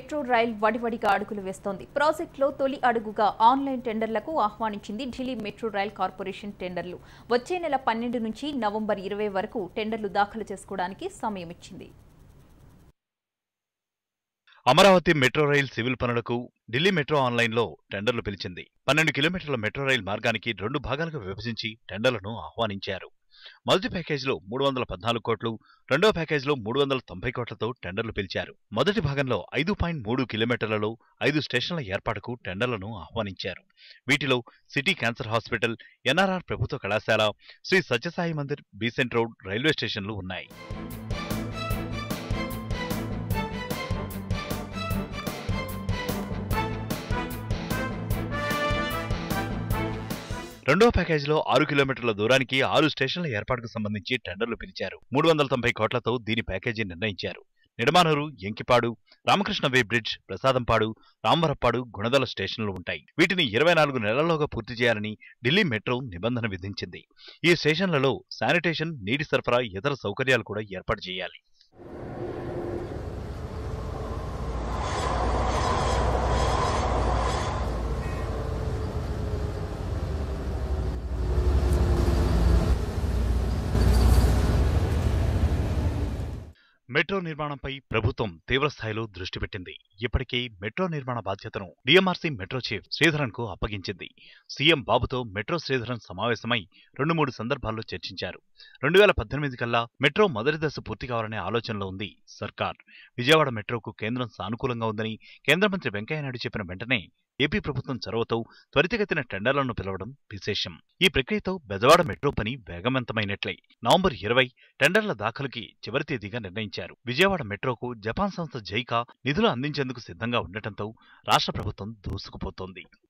metro rail వడివడిగా అడుగులు వేస్తోంది ప్రాజెక్టులో తొలి అడుగుగా ఆన్లైన్ టెండర్లకు ఆహ్వానించింది ఢిల్లీ మెట్రో రైల్ కార్పొరేషన్ టెండర్లు వచ్చే నెల పన్నెండు నుంచి నవంబర్ ఇరవై వరకు టెండర్లు దాఖలు చేసుకోవడానికి సమయం ఇచ్చింది అమరావతి మెట్రో రైల్ సివిల్ పనులకు ఢిల్లీ మెట్రో ఆన్లైన్లో టెండర్లు పిలిచింది పన్నెండు కిలోమీటర్ల మెట్రో రైల్ మార్గానికి రెండు భాగాలుగా విభజించి టెండర్లను ఆహ్వానించారు మొదటి ప్యాకేజీలో మూడు వందల పద్నాలుగు కోట్లు రెండో ప్యాకేజీలో మూడు వందల తొంభై కోట్లతో టెండర్లు పిలిచారు మొదటి భాగంలో ఐదు పాయింట్ మూడు కిలోమీటర్లలో ఐదు స్టేషన్ల ఏర్పాటుకు టెండర్లను ఆహ్వానించారు వీటిలో సిటీ క్యాన్సర్ హాస్పిటల్ ఎన్ఆర్ఆర్ ప్రభుత్వ కళాశాల Shri Sathya Sai Mandir Besant road railway స్టేషన్లు ఉన్నాయి రెండో ప్యాకేజీలో ఆరు కిలోమీటర్ల దూరానికి ఆరు స్టేషన్ల ఏర్పాటుకు సంబంధించి టెండర్లు పిలిచారు మూడు వందల తొంభై కోట్లతో దీని ప్యాకేజీ నిర్ణయించారు నిడమానూరు ఎంకిపాడు రామకృష్ణ వే బ్రిడ్జ్ ప్రసాదంపాడు రామవరప్పాడు గుణదల స్టేషన్లు ఉంటాయి వీటిని ఇరవై నాలుగు నెలల్లోగా పూర్తి చేయాలని ఢిల్లీ మెట్రో నిబంధన విధించింది ఈ స్టేషన్లలో శానిటేషన్ నీటి సరఫరా ఇతర సౌకర్యాలు కూడా ఏర్పాటు చేయాలి మెట్రో నిర్మాణంపై ప్రభుత్వం తీవ్రస్థాయిలో దృష్టి పెట్టింది ఇప్పటికే మెట్రో నిర్మాణ బాధ్యతను డిఎంఆర్సీ మెట్రో చీఫ్ శ్రీధరన్ కు అప్పగించింది సీఎం బాబుతో మెట్రో శ్రీధరన్ సమావేశమై రెండు మూడు సందర్భాల్లో చర్చించారు రెండు వేల పద్దెనిమిది కల్లా మెట్రో మొదటి దశ పూర్తి కావాలనే ఆలోచనలో ఉంది సర్కార్ విజయవాడ మెట్రోకు కేంద్రం సానుకూలంగా ఉందని కేంద్ర మంత్రి వెంకయ్యనాయుడు చెప్పిన వెంటనే ఏపీ ప్రభుత్వం చొరవతో త్వరితగతిన టెండర్లను పిలవడం విశేషం ఈ ప్రక్రియతో బెజవాడ మెట్రో పని వేగవంతమైనట్లే నవంబర్ ఇరవై టెండర్ల దాఖలుకి చివరి తేదీగా నిర్ణయించారు విజయవాడ మెట్రోకు జపాన్ సంస్థ జైకా నిధులు అందించేందుకు సిద్ధంగా ఉండటంతో రాష్ట్ర ప్రభుత్వం దూసుకుపోతోంది